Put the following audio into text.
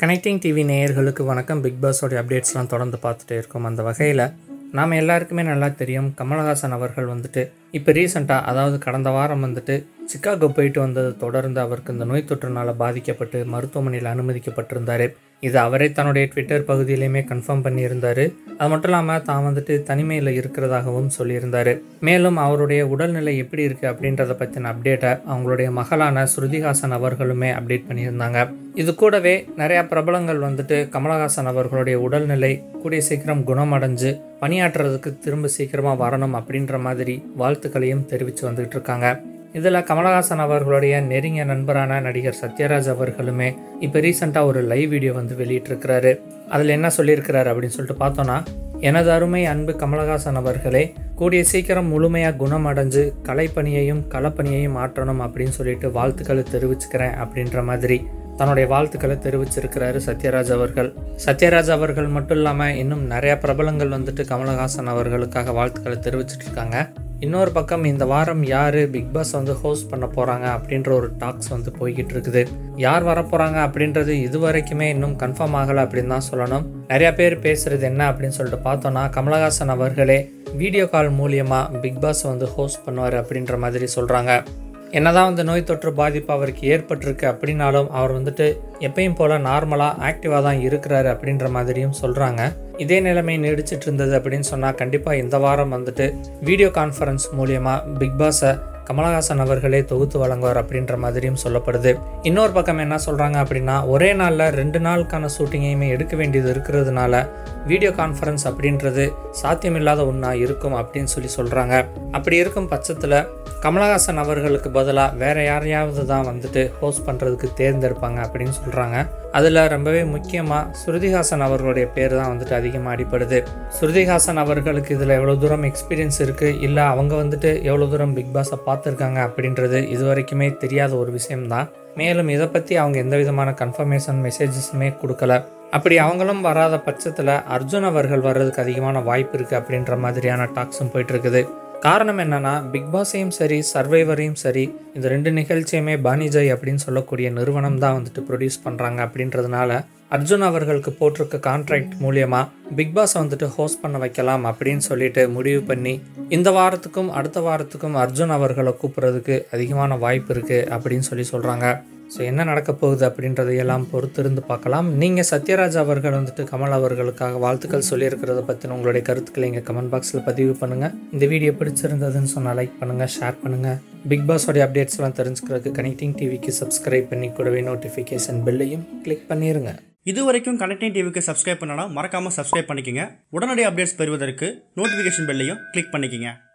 connecting TV நேயர்களுக்கு வணக்கம் big பாஸோடைய அப்டேட்ஸ்லாம் தொடர்ந்து பார்த்துட்டே இருக்கோம் அந்த வகையில் நாம் எல்லாருக்குமே நல்லா தெரியும் கமலஹாசன் அவர்கள் வந்துட்டு இப்போ ரீசெண்டாக அதாவது கடந்த வாரம் வந்துட்டு சிக்காகோ போயிட்டு வந்ததை தொடர்ந்து அவருக்கு இந்த நோய் தொற்றுனால் பாதிக்கப்பட்டு மருத்துவமனையில் அனுமதிக்கப்பட்டிருந்தார் இது அவரே தன்னுடைய ட்விட்டர் பகுதியிலையுமே கன்ஃபார்ம் பண்ணியிருந்தார் அது மட்டும் இல்லாமல் தான் வந்துட்டு தனிமையில் இருக்கிறதாகவும் சொல்லியிருந்தார் மேலும் அவருடைய உடல்நிலை எப்படி இருக்குது அப்படின்றத பற்றின அப்டேட்டை அவங்களுடைய மகளான ஸ்ருதிஹாசன் அவர்களுமே அப்டேட் பண்ணியிருந்தாங்க இது கூடவே நிறையா பிரபலங்கள் வந்துட்டு கமலஹாசன் அவர்களுடைய உடல்நிலை கூடிய சீக்கிரம் குணமடைஞ்சு பணியாற்றுறதுக்கு திரும்ப சீக்கிரமாக வரணும் அப்படின்ற மாதிரி வாழ்த்துக்களையும் தெரிவித்து வந்துகிட்டு இருக்காங்க இதில் கமலஹாசன் அவர்களுடைய நெருங்கிய நண்பரான நடிகர் சத்யராஜ் அவர்களுமே இப்போ ரீசெண்டாக ஒரு லைவ் வீடியோ வந்து வெளியிட்டிருக்கிறாரு அதில் என்ன சொல்லியிருக்கிறாரு அப்படின்னு சொல்லிட்டு பார்த்தோன்னா எனது அருமை அன்பு கமலஹாசன் அவர்களே கூடிய சீக்கிரம் முழுமையாக குணமடைஞ்சு கலைப்பணியையும் களப்பணியையும் மாற்றணும் அப்படின்னு சொல்லிட்டு வாழ்த்துக்களை தெரிவிச்சுக்கிறேன் அப்படின்ற மாதிரி தன்னுடைய வாழ்த்துக்களை தெரிவிச்சிருக்கிறாரு சத்யராஜ் அவர்கள் சத்யராஜ் அவர்கள் மட்டும் இல்லாமல் இன்னும் நிறைய பிரபலங்கள் வந்துட்டு கமலஹாசன் அவர்களுக்காக வாழ்த்துக்களை தெரிவிச்சிட்டு இருக்காங்க இன்னொரு பக்கம் இந்த வாரம் யார் பிக் பாஸ் வந்து ஹோஸ்ட் பண்ண போகிறாங்க அப்படின்ற ஒரு டாக்ஸ் வந்து போய்கிட்டு இருக்குது யார் வர போகிறாங்க அப்படின்றது இது வரைக்குமே இன்னும் கன்ஃபார்ம் ஆகலை அப்படின்னு தான் சொல்லணும் நிறையா பேர் பேசுகிறது என்ன அப்படின்னு சொல்லிட்டு பார்த்தோன்னா கமலஹாசன் அவர்களே வீடியோ கால் மூலியமாக பிக் பாஸ் வந்து ஹோஸ்ட் பண்ணுவார் அப்படின்ற மாதிரி சொல்கிறாங்க என்னதான் வந்து நோய் தொற்று பாதிப்பு அவருக்கு ஏற்பட்டிருக்கு அப்படின்னாலும் அவர் வந்துட்டு எப்பயும் போல் நார்மலாக ஆக்டிவாக தான் இருக்கிறாரு அப்படின்ற மாதிரியும் சொல்கிறாங்க இதே நிலைமை நீடிச்சிட்டு இருந்தது அப்படின்னு சொன்னால் கண்டிப்பாக இந்த வாரம் வந்துட்டு வீடியோ கான்ஃபரன்ஸ் மூலியமாக பிக் பாஸை கமலஹாசன் அவர்களே தொகுத்து வழங்குவார் அப்படின்ற மாதிரியும் சொல்லப்படுது இன்னொரு பக்கம் என்ன சொல்கிறாங்க அப்படின்னா ஒரே நாளில் ரெண்டு நாளுக்கான ஷூட்டிங்கையுமே எடுக்க வேண்டியது இருக்கிறதுனால வீடியோ கான்ஃபரன்ஸ் அப்படின்றது சாத்தியமில்லாத ஒன்றா இருக்கும் அப்படின்னு சொல்லி சொல்கிறாங்க அப்படி இருக்கும் பட்சத்தில் கமலஹாசன் அவர்களுக்கு பதிலாக வேற யாரையாவது தான் வந்துட்டு ஹோஸ்ட் பண்ணுறதுக்கு தேர்ந்தெடுப்பாங்க அப்படின்னு சொல்கிறாங்க அதில் ரொம்பவே முக்கியமாக ஸ்ருதிஹாசன் அவர்களுடைய பேர் தான் வந்துட்டு அதிகமாக அடிப்படுது ஸ்ருதிஹாசன் அவர்களுக்கு இதில் எவ்வளோ தூரம் எக்ஸ்பீரியன்ஸ் இருக்குது இல்லை அவங்க வந்துட்டு எவ்வளோ தூரம் பிக் பாஸை பார்த்துருக்காங்க அப்படின்றது இது வரைக்குமே தெரியாத ஒரு விஷயம்தான் மேலும் இதை பற்றி அவங்க எந்த விதமான கன்ஃபர்மேஷன் மெசேஜஸுமே கொடுக்கல அப்படி அவங்களும் வராத பட்சத்தில் அர்ஜுன் அவர்கள் வர்றதுக்கு அதிகமான வாய்ப்பு இருக்குது அப்படின்ற மாதிரியான டாக்ஸும் போயிட்டு இருக்குது காரணம் என்னன்னா பிக் பாஸையும் சரி சர்வைவரையும் சரி இந்த ரெண்டு நிகழ்ச்சியுமே பானிஜாய் அப்படின்னு சொல்லக்கூடிய நிறுவனம் தான் வந்துட்டு ப்ரொடியூஸ் பண்ணுறாங்க அப்படின்றதுனால அர்ஜுன் அவர்களுக்கு போட்டிருக்க கான்ட்ராக்ட் மூலியமாக பிக் பாஸை வந்துட்டு ஹோஸ்ட் பண்ண வைக்கலாம் அப்படின்னு சொல்லிட்டு முடிவு பண்ணி இந்த வாரத்துக்கும் அடுத்த வாரத்துக்கும் அர்ஜுன் அவர்களை கூப்பிட்றதுக்கு அதிகமான வாய்ப்பு இருக்குது அப்படின்னு சொல்லி சொல்கிறாங்க ஸோ என்ன நடக்க போகுது அப்படின்றதையெல்லாம் பொறுத்திருந்து பார்க்கலாம் நீங்கள் சத்யராஜ் அவர்கள் வந்துட்டு கமல் அவர்களுக்காக வாழ்த்துக்கள் சொல்லியிருக்கிறத பற்றின உங்களுடைய கருத்துக்களை இங்கே கமெண்ட் பாக்ஸில் பதிவு பண்ணுங்கள் இந்த வீடியோ பிடிச்சிருந்ததுன்னு சொன்னால் லைக் பண்ணுங்கள் ஷேர் பண்ணுங்கள் பிக் பாஸோடைய அப்டேட்ஸ்லாம் தெரிஞ்சுக்கிறதுக்கு கனெக்டிங் டிவிக்கு சப்ஸ்கிரைப் பண்ணி கூடவே நோட்டிஃபிகேஷன் பெல்லையும் கிளிக் பண்ணிடுங்க இது வரைக்கும் கனெக்டிங் டிவிக்கு சப்ஸ்கிரைப் பண்ணனா மறக்காம சப்ஸ்கிரைப் பண்ணிக்கங்க உடனடி அப்டேட்ஸ் பெறுவதற்கு நோட்டிஃபிகேஷன் பெல்லையும் கிளிக் பண்ணிக்கங்க